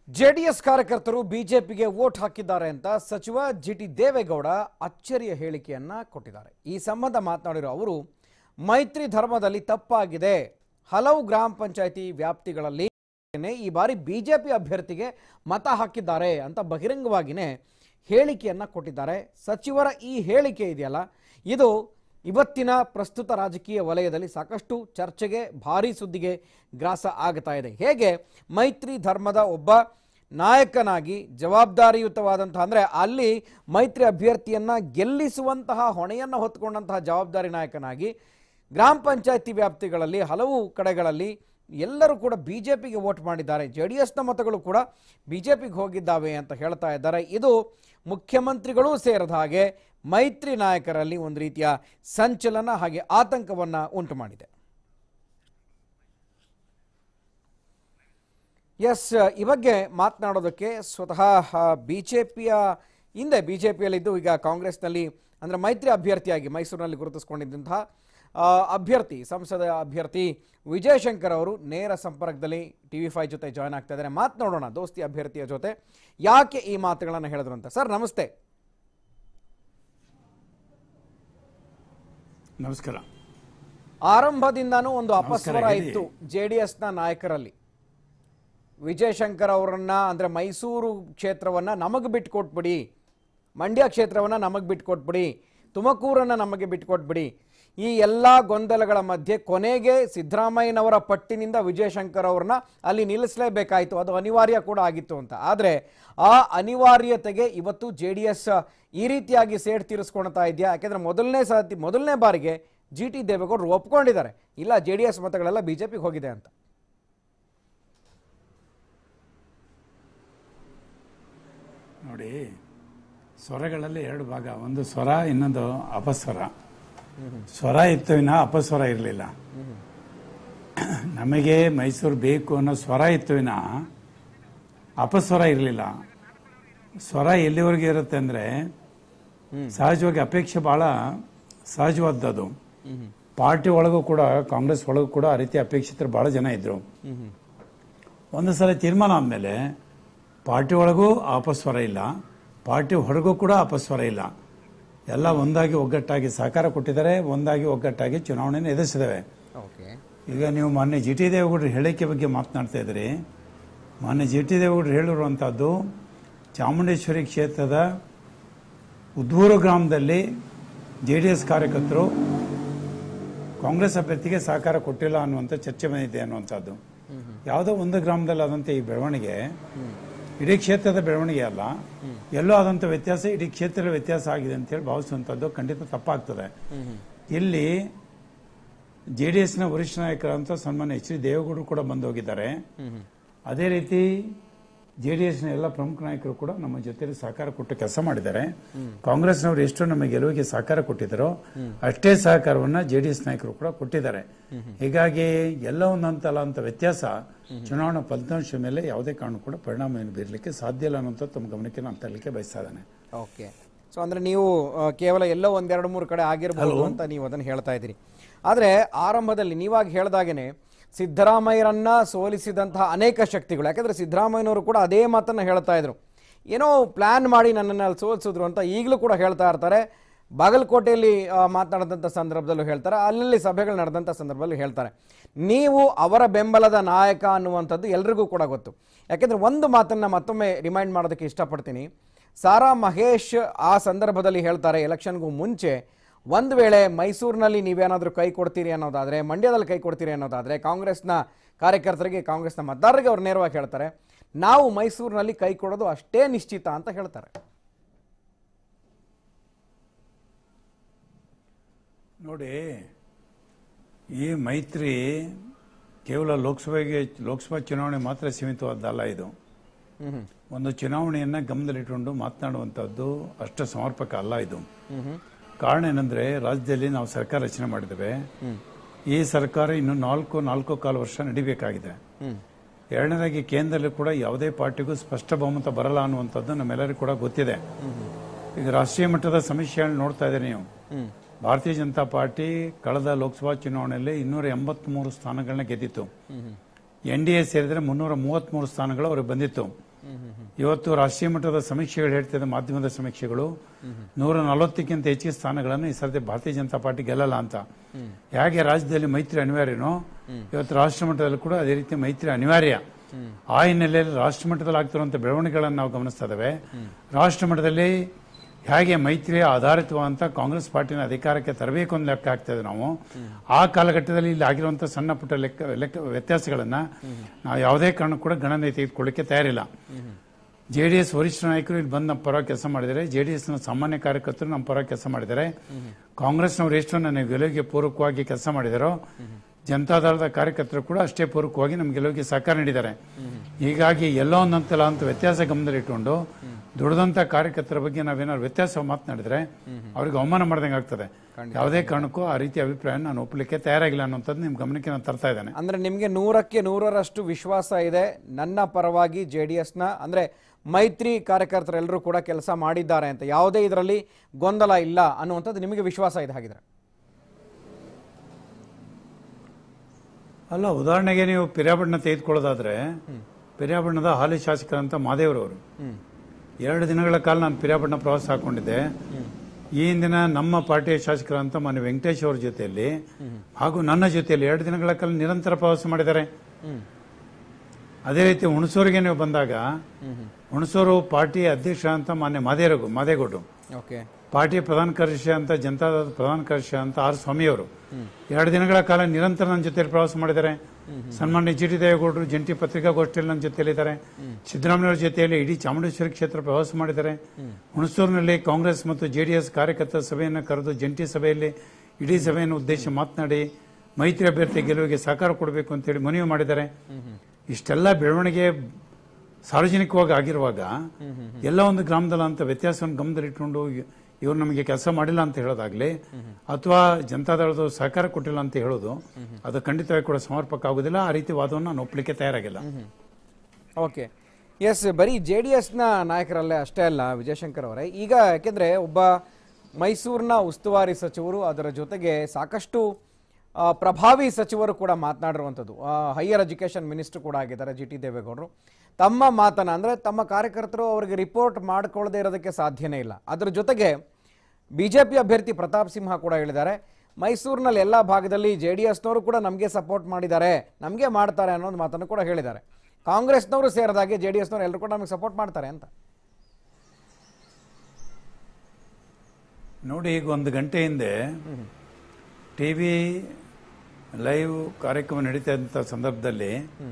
JDS ಕಾರ್ಯಕರ್ತರು ಬಿಜೆಪಿಗೆ vote ಹಾಕಿದ್ದಾರೆ ಅಂತ ಸಚಿವ ಜಿ ಟಿ ದೇವೇಗೌಡ ಅಚ್ಚರಿಯ ಹೇಳಿಕೆಯನ್ನ ಕೊಟ್ಟಿದ್ದಾರೆ ಈ ಸಂಬಂಧ ಮಾತನಾಡಿರೋ ಅವರು ಮೈತ್ರಿ ಧರ್ಮದಲ್ಲಿ ತಪ್ಪಾಗಿದೆ ಹಲವು ಗ್ರಾಮ ಪಂಚಾಯಿತಿ ವ್ಯಾಪ್ತಿಗಳಲ್ಲಿ ಈ ಬಾರಿ ಬಿಜೆಪಿ ಅಭ್ಯರ್ಥಿಗೆ ಮತ ಹಾಕಿದ್ದಾರೆ ಅಂತ ಬಹಿರಂಗವಾಗಿಯೇ ಹೇಳಿಕೆಯನ್ನ ಕೊಟ್ಟಿದ್ದಾರೆ ಸಚಿವರ ಈ ಹೇಳಿಕೆ ಇದೆಯಲ್ಲ ಇದು ಇವತ್ತಿನ ಪ್ರಸ್ತುತ ರಾಜಕೀಯ ವಲಯದಲ್ಲಿ ಸಾಕಷ್ಟು ಚರ್ಚೆಗೆ ಭಾರಿ ಸುದ್ದಿಗೆ ಗ್ರಾಸ ಆಗ್ತಾ ಇದೆ ಹೇಗೆ ಮೈತ್ರಿ ಧರ್ಮದ ಒಬ್ಬ ನಾಯಕನಾಗಿ ಜವಾಬ್ದಾರಿಯುತವಾದಂತಹ ಅಂದರೆ ಅಲ್ಲಿ ಮೈತ್ರಿ ಅಭ್ಯರ್ಥಿಯನ್ನ ಗೆಲ್ಲಿಸುವಂತಹ ಹೊಣೆಯನ್ನು ಹೊತ್ತುಕೊಂಡಂತಹ ಜವಾಬ್ದಾರಿ ನಾಯಕನಾಗಿ ಗ್ರಾಮ ಪಂಚಾಯತಿ ವ್ಯಾಪ್ತಿಗಳಲ್ಲಿ ಹಲವು ಕಡೆಗಳಲ್ಲಿ ಎಲ್ಲರೂ ಕೂಡ ಬಿ ಜೆ ಪಿಗೆ ವೋಟ್ ಮಾಡಿದ್ದಾರೆ ಜೆ ಡಿ ಎಸ್ನ ಮತಗಳು ಕೂಡ ಬಿ ಜೆ ಪಿಗೆ ಹೋಗಿದ್ದಾವೆ ಅಂತ ಹೇಳ್ತಾ ಇದ್ದಾರೆ ಇದು ಮುಖ್ಯಮಂತ್ರಿಗಳೂ ಸೇರಿದ ಹಾಗೆ ಮೈತ್ರಿ ನಾಯಕರಲ್ಲಿ ಒಂದು ರೀತಿಯ ಸಂಚಲನ ಹಾಗೆ ಆತಂಕವನ್ನು ಉಂಟು ಮಾಡಿದೆ ಎಸ್ ಈ ಬಗ್ಗೆ ಮಾತನಾಡೋದಕ್ಕೆ ಸ್ವತಃ ಬಿ ಜೆ ಪಿಯ ಹಿಂದೆ ಬಿ ಜೆ ಪಿಯಲ್ಲಿದ್ದು ಈಗ ಕಾಂಗ್ರೆಸ್ನಲ್ಲಿ ಅಂದರೆ ಮೈತ್ರಿ ಅಭ್ಯರ್ಥಿಯಾಗಿ ಮೈಸೂರಿನಲ್ಲಿ ಗುರುತಿಸಿಕೊಂಡಿದ್ದಂತಹ ಆ, ಅಭ್ಯರ್ಥಿ ಸಂಸದ ಅಭ್ಯರ್ಥಿ ವಿಜಯಶಂಕರ್ ಅವರು ನೇರ ಸಂಪರ್ಕದಲ್ಲಿ ಟಿ ವಿ ಫೈವ್ ಜೊತೆ ಜಾಯ್ನ್ ಆಗ್ತಾ ಇದ್ದಾರೆ ಮಾತನಾಡೋಣ ದೋಸ್ತಿ ಅಭ್ಯರ್ಥಿಯ ಜೊತೆ ಯಾಕೆ ಈ ಮಾತುಗಳನ್ನು ಹೇಳಿದ್ರು ಅಂತ ಸರ್ ನಮಸ್ತೆ ನಮಸ್ಕಾರ ಆರಂಭದಿಂದನೂ ಒಂದು ಅಪಸ್ವರ ನಮಸ್ಕಾರ, ಹೇಳಿ. ಇತ್ತು ಜೆ ಡಿ ಎಸ್ನ ನಾಯಕರಲ್ಲಿ ವಿಜಯಶಂಕರ್ ಅವರನ್ನ ಅಂದ್ರೆ ಮೈಸೂರು ಕ್ಷೇತ್ರವನ್ನ ನಮಗೆ ಬಿಟ್ಕೊಟ್ಬಿಡಿ ಮಂಡ್ಯ ಕ್ಷೇತ್ರವನ್ನ ನಮಗೆ ಬಿಟ್ಕೊಟ್ಬಿಡಿ ತುಮಕೂರನ್ನ ನಮಗೆ ಬಿಟ್ಕೊಟ್ಬಿಡಿ ಈ ಎಲ್ಲ ಗೊಂದಲಗಳ ಮಧ್ಯೆ ಕೊನೆಗೆ ಸಿದ್ದರಾಮಯ್ಯನವರ ಪಟ್ಟಿನಿಂದ ವಿಜಯಶಂಕರ್ ಅವ್ರನ್ನ ಅಲ್ಲಿ ನಿಲ್ಲಿಸಲೇಬೇಕಾಯಿತು ಅದು ಅನಿವಾರ್ಯ ಕೂಡ ಆಗಿತ್ತು ಅಂತ ಆದರೆ ಆ ಅನಿವಾರ್ಯತೆಗೆ ಇವತ್ತು ಜೆ ಡಿ ಎಸ್ ಈ ರೀತಿಯಾಗಿ ಸೇಡ್ ತೀರಿಸ್ಕೊಳ್ತಾ ಇದೆಯಾ ಯಾಕೆಂದ್ರೆ ಮೊದಲನೇ ಸಾತಿ ಮೊದಲನೇ ಬಾರಿಗೆ ಜಿ ಟಿ ದೇವೇಗೌಡರು ಒಪ್ಕೊಂಡಿದ್ದಾರೆ ಇಲ್ಲ ಜೆ ಡಿ ಎಸ್ ಮತಗಳೆಲ್ಲ ಬಿ ಜೆ ಪಿಗೆ ಹೋಗಿದೆ ಅಂತ ನೋಡಿ ಸ್ವರಗಳಲ್ಲಿ ಎರಡು ಭಾಗ ಒಂದು ಸ್ವರ ಇನ್ನೊಂದು ಅಪಸ್ವರ ಸ್ವರ ಇತ್ತು ವಿನ ಅಪಸ್ವರ ಇರಲಿಲ್ಲ ನಮಗೆ ಮೈಸೂರು ಬೇಕು ಅನ್ನೋ ಸ್ವರ ಇತ್ತು ವಿನ ಅಪಸ್ವರ ಇರಲಿಲ್ಲ ಸ್ವರ ಎಲ್ಲಿವರೆಗೆ ಇರುತ್ತೆ ಅಂದ್ರೆ ಸಹಜವಾಗಿ ಅಪೇಕ್ಷೆ ಬಹಳ ಸಹಜವಾದದ್ದು ಪಾರ್ಟಿ ಒಳಗೂ ಕೂಡ ಕಾಂಗ್ರೆಸ್ ಒಳಗೂ ಕೂಡ ಆ ರೀತಿ ಅಪೇಕ್ಷಿತರು ಬಹಳ ಜನ ಇದ್ರು ಒಂದು ಸಲ ತೀರ್ಮಾನ ಆದಮೇಲೆ ಪಾರ್ಟಿ ಒಳಗೂ ಅಪಸ್ವರ ಇಲ್ಲ ಪಾರ್ಟಿ ಹೊರಗೂ ಕೂಡ ಅಪಸ್ವರ ಇಲ್ಲ ಎಲ್ಲ ಒಂದಾಗಿ ಒಗ್ಗಟ್ಟಾಗಿ ಸಹಕಾರ ಕೊಟ್ಟಿದ್ದಾರೆ ಒಂದಾಗಿ ಒಗ್ಗಟ್ಟಾಗಿ ಚುನಾವಣೆಯನ್ನು ಎದುರಿಸಿದ್ದೇವೆ ಓಕೆ ಈಗ ನೀವು ಮೊನ್ನೆ ಜಿ ಟಿ ದೇವೇಗೌಡರ ಹೇಳಿಕೆ ಬಗ್ಗೆ ಮಾತನಾಡ್ತಾ ಇದ್ರಿ ಮೊನ್ನೆ ಜಿ ಟಿ ದೇವೇಗೌಡರು ಹೇಳಿರುವಂಥದ್ದು ಚಾಮುಂಡೇಶ್ವರಿ ಕ್ಷೇತ್ರದ ಉದ್ವೂರು ಗ್ರಾಮದಲ್ಲಿ ಜೆ ಡಿ ಎಸ್ ಕಾರ್ಯಕರ್ತರು ಕಾಂಗ್ರೆಸ್ ಅಭ್ಯರ್ಥಿಗೆ ಸಹಕಾರ ಕೊಟ್ಟಿಲ್ಲ ಅನ್ನುವಂಥ ಚರ್ಚೆ ಬಂದಿದೆ ಅನ್ನುವಂಥದ್ದು ಯಾವುದೋ ಒಂದು ಗ್ರಾಮದಲ್ಲಿ ಆದಂಥ ಈ ಬೆಳವಣಿಗೆ ಇಡೀ ಕ್ಷೇತ್ರದ ಬೆಳವಣಿಗೆ ಅಲ್ಲ ಎಲ್ಲೋ ಆದಂಥ ವ್ಯತ್ಯಾಸ ಇಡೀ ಕ್ಷೇತ್ರದ ವ್ಯತ್ಯಾಸ ಆಗಿದೆ ಅಂತೇಳಿ ಭಾವಿಸುವಂಥದ್ದು ಖಂಡಿತ ತಪ್ಪಾಗ್ತದೆ ಇಲ್ಲಿ ಜೆ ಡಿ ಎಸ್ನ ವರಿಷ್ಠ ನಾಯಕರಂತ ಸನ್ಮಾನ್ಯ ಎಚ್ ಡಿ ದೇವೇಗೌಡರು ಕೂಡ ಬಂದು ಹೋಗಿದ್ದಾರೆ ಅದೇ ರೀತಿ ಜೆ ಡಿ ಎಸ್ನ ಎಲ್ಲ ಪ್ರಮುಖ ನಾಯಕರು ಕೂಡ ನಮ್ಮ ಜೊತೆಲಿ ಸಹಕಾರ ಕೊಟ್ಟು ಕೆಲಸ ಮಾಡಿದ್ದಾರೆ ಕಾಂಗ್ರೆಸ್ನವರು ಎಷ್ಟು ನಮ್ಮ ಗೆಲುವಿಗೆ ಸಹಕಾರ ಕೊಟ್ಟಿದ್ದಾರೋ ಅಷ್ಟೇ ಸಹಕಾರವನ್ನ ಜೆ ಡಿ ಎಸ್ ನಾಯಕರು ಕೂಡ ಕೊಟ್ಟಿದ್ದಾರೆ ಹೀಗಾಗಿ ಎಲ್ಲ ಒಂದಂತಲ್ಲ ಅಂತ ವ್ಯತ್ಯಾಸ ಚುನಾವಣಾ ಫಲಿತಾಂಶ ಮೇಲೆ ಯಾವುದೇ ಕಾರಣ ಕೂಡ ಪರಿಣಾಮವನ್ನು ಬೀರಲಿಕ್ಕೆ ಸಾಧ್ಯ ಇಲ್ಲ ಅನ್ನೋಂಥ ತಮ್ಮ ಗಮನಕ್ಕೆ ನಾನು ತರಲಿಕ್ಕೆ ಬಯಸ್ತಾ ಇದ್ದೇನೆ ಓಕೆ ಸೊ ಅಂದ್ರೆ ನೀವು ಆ, ಕೇವಲ ಎಲ್ಲೋ ಒಂದೆರಡು ಮೂರು ಕಡೆ ಆಗಿರ್ಬೋದು ಅಂತ ನೀವು ಅದನ್ನು ಹೇಳ್ತಾ ಇದ್ದೀರಿ ಆದರೆ ಆರಂಭದಲ್ಲಿ ನೀವಾಗ ಹೇಳ್ದಾಗೇನೆ ಸಿದ್ದರಾಮಯ್ಯರನ್ನ ಸೋಲಿಸಿದಂತಹ ಅನೇಕ ಶಕ್ತಿಗಳು ಯಾಕಂದ್ರೆ ಸಿದ್ದರಾಮಯ್ಯನವರು ಕೂಡ ಅದೇ ಮಾತನ್ನ ಹೇಳ್ತಾ ಇದ್ರು ಏನೋ ಪ್ಲಾನ್ ಮಾಡಿ ನನ್ನನ್ನು ಅಲ್ಲಿ ಸೋಲಿಸಿದ್ರು ಅಂತ ಈಗಲೂ ಕೂಡ ಹೇಳ್ತಾ ಇರ್ತಾರೆ ಬಾಗಲಕೋಟೆಯಲ್ಲಿ ಆ, ಮಾತನಾಡಿದಂಥ ಸಂದರ್ಭದಲ್ಲೂ ಹೇಳ್ತಾರೆ ಅಲ್ಲಲ್ಲಿ ಸಭೆಗಳು ನಡೆದಂಥ ಸಂದರ್ಭದಲ್ಲೂ ಹೇಳ್ತಾರೆ ನೀವು ಅವರ ಬೆಂಬಲದ ನಾಯಕ ಅನ್ನುವಂಥದ್ದು ಎಲ್ರಿಗೂ ಕೂಡ ಗೊತ್ತು ಯಾಕೆಂದ್ರೆ ಒಂದು ಮಾತನ್ನ ಮತ್ತೊಮ್ಮೆ ರಿಮೈಂಡ್ ಮಾಡೋದಕ್ಕೆ ಇಷ್ಟಪಡ್ತೀನಿ ಸಾರಾ ಮಹೇಶ್ ಆ ಸಂದರ್ಭದಲ್ಲಿ ಹೇಳ್ತಾರೆ ಎಲೆಕ್ಷನ್ಗೂ ಮುಂಚೆ ಒಂದು ವೇಳೆ ಮೈಸೂರಿನಲ್ಲಿ ನೀವೇನಾದರೂ ಕೈ ಕೊಡ್ತೀರಿ ಅನ್ನೋದಾದರೆ ಮಂಡ್ಯದಲ್ಲಿ ಕೈ ಕೊಡ್ತೀರಿ ಅನ್ನೋದಾದರೆ ಕಾಂಗ್ರೆಸ್ನ ಕಾರ್ಯಕರ್ತರಿಗೆ ಕಾಂಗ್ರೆಸ್ನ ಮತದಾರರಿಗೆ ಅವ್ರು ನೇರವಾಗಿ ಹೇಳ್ತಾರೆ ನಾವು ಮೈಸೂರಿನಲ್ಲಿ ಕೈ ಕೊಡೋದು ಅಷ್ಟೇ ನಿಶ್ಚಿತ ಅಂತ ಹೇಳ್ತಾರೆ ನೋಡಿ ಈ ಮೈತ್ರಿ ಕೇವಲ ಲೋಕಸಭೆಗೆ ಲೋಕಸಭಾ ಚುನಾವಣೆ ಮಾತ್ರ ಸೀಮಿತವಾದ್ದಲ್ಲ ಇದು ಹ್ಮ್ ಒಂದು ಚುನಾವಣೆಯನ್ನ ಗಮನದಲ್ಲಿಟ್ಟುಕೊಂಡು ಮಾತನಾಡುವಂಥದ್ದು ಅಷ್ಟು ಸಮರ್ಪಕ ಅಲ್ಲ ಇದು ಕಾರಣ ಏನಂದ್ರೆ ರಾಜ್ಯದಲ್ಲಿ ನಾವು ಸರ್ಕಾರ ರಚನೆ ಮಾಡಿದ್ದೇವೆ ಈ ಸರ್ಕಾರ ಇನ್ನು ನಾಲ್ಕು ನಾಲ್ಕು ಕಾಲು ವರ್ಷ ನಡಿಬೇಕಾಗಿದೆ ಎರಡನೇದಾಗಿ ಕೇಂದ್ರದಲ್ಲಿ ಕೂಡ ಯಾವುದೇ ಪಾರ್ಟಿಗೂ ಸ್ಪಷ್ಟ ಬಹುಮತ ಬರಲ್ಲ ಅನ್ನುವಂಥದ್ದು ನಮ್ಮೆಲ್ಲರಿಗೂ ಕೂಡ ಗೊತ್ತಿದೆ ಈಗ ರಾಷ್ಟ್ರೀಯ ಮಟ್ಟದ ಸಮೀಕ್ಷೆಗಳನ್ನ ನೋಡ್ತಾ ಇದ್ದೀರಿ ನೀವು ಭಾರತೀಯ ಜನತಾ ಪಾರ್ಟಿ ಕಳೆದ ಲೋಕಸಭಾ ಚುನಾವಣೆಯಲ್ಲಿ ಇನ್ನೂರ ಎಂಬತ್ಮೂರು ಸ್ಥಾನಗಳನ್ನ ಗೆದ್ದಿತ್ತು ಎನ್ ಡಿ ಎ ಸೇರಿದ್ರೆ ಮುನ್ನೂರ ಮೂವತ್ಮೂರು ಸ್ಥಾನಗಳು ಅವ್ರಿಗೆ ಬಂದಿತ್ತು ಇವತ್ತು ರಾಷ್ಟ್ರೀಯ ಮಟ್ಟದ ಸಮೀಕ್ಷೆಗಳು ಹೇಳ್ತಿದೆ ಮಾಧ್ಯಮದ ಸಮೀಕ್ಷೆಗಳು ನೂರ ನಲವತ್ತಕ್ಕಿಂತ ಹೆಚ್ಚಿಗೆ ಸ್ಥಾನಗಳನ್ನು ಈ ಸರ್ತಿ ಭಾರತೀಯ ಜನತಾ ಪಾರ್ಟಿ ಗೆಲ್ಲಲ್ಲ ಅಂತ ಹೇಗೆ ರಾಜ್ಯದಲ್ಲಿ ಮೈತ್ರಿ ಅನಿವಾರ್ಯನೋ ಇವತ್ತು ರಾಷ್ಟ್ರ ಮಟ್ಟದಲ್ಲಿ ಕೂಡ ಅದೇ ರೀತಿ ಮೈತ್ರಿ ಅನಿವಾರ್ಯ ಆ ಹಿನ್ನೆಲೆಯಲ್ಲಿ ರಾಷ್ಟ್ರ ಮಟ್ಟದಲ್ಲಿ ಆಗ್ತಿರುವಂತಹ ಬೆಳವಣಿಗೆಗಳನ್ನು ನಾವು ಗಮನಿಸ್ತಾ ಇದ್ದೇವೆ ರಾಷ್ಟ್ರ ಮಟ್ಟದಲ್ಲಿ ಹೇಗೆ ಮೈತ್ರಿ ಆಧಾರಿತವಾದಂಥ ಕಾಂಗ್ರೆಸ್ ಪಾರ್ಟಿನ ಅಧಿಕಾರಕ್ಕೆ ತರಬೇಕು ಅಂತ ಲೆಕ್ಕ ಹಾಕ್ತೇವೆ ನಾವು ಆ ಕಾಲಘಟ್ಟದಲ್ಲಿ ಇಲ್ಲಿ ಆಗಿರುವಂಥ ಸಣ್ಣ ಪುಟ್ಟ ಲೆಕ್ಕ ಲೆಕ್ಕ ವ್ಯತ್ಯಾಸಗಳನ್ನ ನಾವು ಯಾವುದೇ ಕಾರಣಕ್ಕೂ ಕೂಡ ಗಣನೆ ತೆಗೆದುಕೊಳ್ಳಿಕ್ಕೆ ತಯಾರಿಲ್ಲ ಜೆ ಡಿ ಎಸ್ ವರಿಷ್ಠ ನಾಯಕರು ಇಲ್ಲಿ ಬಂದು ನಮ್ಮ ಪರ ಕೆಲಸ ಮಾಡಿದ್ದಾರೆ ಜೆ ಡಿ ಎಸ್ನ ಸಾಮಾನ್ಯ ಕಾರ್ಯಕರ್ತರು ನಮ್ಮ ಪರ ಕೆಲಸ ಮಾಡಿದ್ದಾರೆ ಕಾಂಗ್ರೆಸ್ನವರು ಎಷ್ಟು ನನ್ನ ಗೆಲುವಿಗೆ ಪೂರಕವಾಗಿ ಕೆಲಸ ಮಾಡಿದಾರೋ ಜನತಾದಳದ ಕಾರ್ಯಕರ್ತರು ಕೂಡ ಅಷ್ಟೇ ಪೂರಕವಾಗಿ ನಮ್ಮ ಗೆಲುವಿಗೆ ಸಹಕಾರ ನೀಡಿದ್ದಾರೆ ಹೀಗಾಗಿ ಎಲ್ಲೋ ಒಂದಂತಲ್ಲ ಅಂತ ವ್ಯತ್ಯಾಸ ಗಮನದಲ್ಲಿಟ್ಟುಕೊಂಡು ದುಡಿದಂತ ಕಾರ್ಯಕರ್ತರ ಬಗ್ಗೆ ನಾವೇನಾದ್ರು ವ್ಯತ್ಯಾಸ ಮಾತನಾಡಿದ್ರೆ ಅವ್ರಿಗೆ ಅವಮಾನ ಮಾಡ್ದಂಗೆ ಆಗ್ತದೆ ಯಾವುದೇ ಕಾರಣಕ್ಕೂ ಆ ರೀತಿ ಅಭಿಪ್ರಾಯ ನಾನು ಒಪ್ಪಲಿಕ್ಕೆ ತಯಾರಾಗಿಲ್ಲ ಅನ್ನೋಂಥದ್ದು ನಿಮ್ ಗಮನಕ್ಕೆ ನಾನು ತರ್ತಾ ಇದ್ದೇನೆ ಅಂದ್ರೆ ನಿಮಗೆ ನೂರಕ್ಕೆ ನೂರರಷ್ಟು ವಿಶ್ವಾಸ ಇದೆ ನನ್ನ ಪರವಾಗಿ ಜೆ ಡಿ ಎಸ್ನ ಅಂದ್ರೆ ಮೈತ್ರಿ ಕಾರ್ಯಕರ್ತರೆಲ್ಲರೂ ಕೂಡ ಕೆಲಸ ಮಾಡಿದ್ದಾರೆ ಅಂತ ಯಾವುದೇ ಇದರಲ್ಲಿ ಗೊಂದಲ ಇಲ್ಲ ಅನ್ನುವಂಥದ್ದು ನಿಮಗೆ ವಿಶ್ವಾಸ ಇದೆ ಹಾಗಿದ್ರೆ ಅಲ್ಲ ಉದಾಹರಣೆಗೆ ನೀವು ಪಿರಿಯಾಬಣ್ಣ ತೆಗೆದುಕೊಳ್ಳೋದಾದ್ರೆ ಪಿರಿಯಾಬಣ್ಣದ ಹಾಲಿ ಶಾಸಕರಂತ ಮಾದೇವರವರು ಎರಡು ದಿನಗಳ ಕಾಲ ನಾನು ಪಿರಿಯಾಪಟ್ಟಣ ಪ್ರವಾಸ ಹಾಕೊಂಡಿದ್ದೆ ಈ ಹಿಂದಿನ ನಮ್ಮ ಪಾರ್ಟಿಯ ಶಾಸಕರಂತ ಮಾನ್ಯ ವೆಂಕಟೇಶ್ ಅವರ ಜೊತೆಯಲ್ಲಿ ಹಾಗೂ ನನ್ನ ಜೊತೆಯಲ್ಲಿ ಎರಡು ದಿನಗಳ ಕಾಲ ನಿರಂತರ ಪ್ರವಾಸ ಮಾಡಿದ್ದಾರೆ ಅದೇ ರೀತಿ ಹುಣಸೂರಿಗೆ ನೀವು ಬಂದಾಗ ಹುಣಸೂರು ಪಾರ್ಟಿ ಅಧ್ಯಕ್ಷ ಅಂತ ಮಾನ್ಯ ಮಾದೇರಗು ಮಾದೇಗೌಡರು ಓಕೆ ಪಾರ್ಟಿಯ ಪ್ರಧಾನ ಕಾರ್ಯದರ್ಶಿ ಅಂತ ಜನತಾದಳದ ಪ್ರಧಾನ ಕಾರ್ಯದರ್ಶಿ ಅಂತ ಆರ್ ಸ್ವಾಮಿಯವರು ಎರಡು ದಿನಗಳ ಕಾಲ ನಿರಂತರ ನನ್ನ ಜೊತೆಯಲ್ಲಿ ಪ್ರವಾಸ ಮಾಡಿದ್ದಾರೆ ಸನ್ಮಾನ್ಯ ಜಿ ಟಿ ದೇವೇಗೌಡರು ಜಂಟಿ ಪತ್ರಿಕಾಗೋಷ್ಠಿಯಲ್ಲಿ ನನ್ನ ಜೊತೆಯಲ್ಲಿದ್ದಾರೆ ಸಿದ್ದರಾಮಯ್ಯವರ ಜೊತೆಯಲ್ಲಿ ಇಡೀ ಚಾಮುಂಡೇಶ್ವರಿ ಕ್ಷೇತ್ರ ಪ್ರವಾಸ ಮಾಡಿದ್ದಾರೆ ಹುಣಸೂರಿನಲ್ಲಿ ಕಾಂಗ್ರೆಸ್ ಮತ್ತು ಜೆಡಿಎಸ್ ಕಾರ್ಯಕರ್ತರ ಸಭೆಯನ್ನು ಕರೆದು ಜಂಟಿ ಸಭೆಯಲ್ಲಿ ಇಡೀ ಸಭೆಯನ್ನು ಉದ್ದೇಶಿಸಿ ಮಾತನಾಡಿ ಮೈತ್ರಿ ಅಭ್ಯರ್ಥಿ ಗೆಲುವಿಗೆ ಸಹಕಾರ ಕೊಡಬೇಕು ಅಂತೇಳಿ ಮನವಿ ಮಾಡಿದ್ದಾರೆ ಇಷ್ಟೆಲ್ಲ ಬೆಳವಣಿಗೆ ಸಾರ್ವಜನಿಕವಾಗಿ ಆಗಿರುವಾಗ ಎಲ್ಲ ಒಂದು ಗ್ರಾಮದಲ್ಲಿ ಅಂತ ವ್ಯತ್ಯಾಸವನ್ನು ಗಮನದಲ್ಲಿಟ್ಟುಕೊಂಡು ಇವ್ರು ನಮಗೆ ಕೆಲಸ ಮಾಡಿಲ್ಲ ಅಂತ ಹೇಳೋದಾಗ್ಲಿ ಅಥವಾ ಜನತಾದಳದ ಸಹಕಾರ ಕೊಟ್ಟಿಲ್ಲ ಅಂತ ಹೇಳೋದು ಅದು ಖಂಡಿತವಾಗಿ ಕೂಡ ಸಮರ್ಪಕ ಆಗುದಿಲ್ಲ ಆ ರೀತಿ ವಾದವನ್ನು ನಾನು ಒಪ್ಪಲಿಕ್ಕೆ ತಯಾರಾಗಿಲ್ಲ ಓಕೆ ಎಸ್ ಬರೀ ಜೆ ಡಿ ಎಸ್ನ ನಾಯಕರಲ್ಲೇ ಅಷ್ಟೇ ಅಲ್ಲ ವಿಜಯಶಂಕರ್ ಅವರೇ ಈಗ ಯಾಕೆಂದರೆ ಒಬ್ಬ ಮೈಸೂರಿನ ಉಸ್ತುವಾರಿ ಸಚಿವರು ಅದರ ಜೊತೆಗೆ ಸಾಕಷ್ಟು ಆ, ಪ್ರಭಾವಿ ಸಚಿವರು ಕೂಡ ಮಾತನಾಡಿರುವಂಥದ್ದು ಹೈಯರ್ ಎಜುಕೇಷನ್ ಮಿನಿಸ್ಟರ್ ಕೂಡ ಆಗಿದ್ದಾರೆ ಜಿ ಟಿ ದೇವೇಗೌಡರು ತಮ್ಮ ಮಾತನ್ನ ಅಂದರೆ ತಮ್ಮ ಕಾರ್ಯಕರ್ತರು ಅವರಿಗೆ ರಿಪೋರ್ಟ್ ಮಾಡ್ಕೊಳ್ಳದೆ ಇರೋದಕ್ಕೆ ಸಾಧ್ಯನೇ ಇಲ್ಲ ಅದರ ಜೊತೆಗೆ ಬಿ ಜೆ ಪಿ ಅಭ್ಯರ್ಥಿ ಪ್ರತಾಪ್ ಸಿಂಹ ಕೂಡ ಹೇಳಿದ್ದಾರೆ ಮೈಸೂರಿನಲ್ಲಿ ಎಲ್ಲ ಭಾಗದಲ್ಲಿ ಜೆ ಡಿ ಎಸ್ನವರು ಕೂಡ ನಮಗೆ ಸಪೋರ್ಟ್ ಮಾಡಿದ್ದಾರೆ ನಮಗೆ ಮಾಡ್ತಾರೆ ಅನ್ನೋದು ಮಾತನ್ನು ಕೂಡ ಹೇಳಿದ್ದಾರೆ ಕಾಂಗ್ರೆಸ್ನವರು ಸೇರಿದಾಗೆ ಜೆ ಡಿ ಎಸ್ನವರು ಎಲ್ಲರೂ ಕೂಡ ನಮಗೆ ಸಪೋರ್ಟ್ ಮಾಡ್ತಾರೆ ಅಂತ ನೋಡಿ ಈಗ ಒಂದು ಗಂಟೆ ಹಿಂದೆ ಟಿವಿ ಲೈವ್ ಕಾರ್ಯಕ್ರಮ ನಡೀತಾ ಇದ್ದಂಥ ಸಂದರ್ಭದಲ್ಲಿ